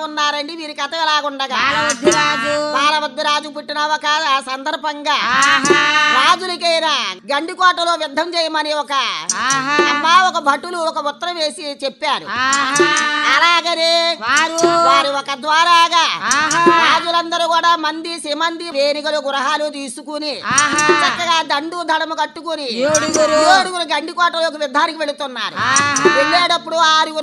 ఉన్నారండి వీరి కథ ఎలాగుండగా బాలవద్దురాజు బాలభద్రరాజు పుట్టిన ఒక సందర్భంగా ఆహా రాజులకైనా గండికోటలో యుద్ధం చేయమని ఒక ఆహా అమ్మ ఒక భటులు ఒక ఉత్తరం వేసి చెప్పారు ఆహా అలాగనే వారు వారి ఒక ద్వారాగా ఆహా రాజులందరూ కూడా మంది సిమంది వేనిగలు గృహాలు తీసుకుని ఆహా చక్కగా దండు దడము కట్టుకుని ఏడుగురు ఏడుగురు గండికోటలోకి యుద్ధానికి వెళుతున్నారు ఆహా వెళ్ళేటప్పుడు ఆరుగురు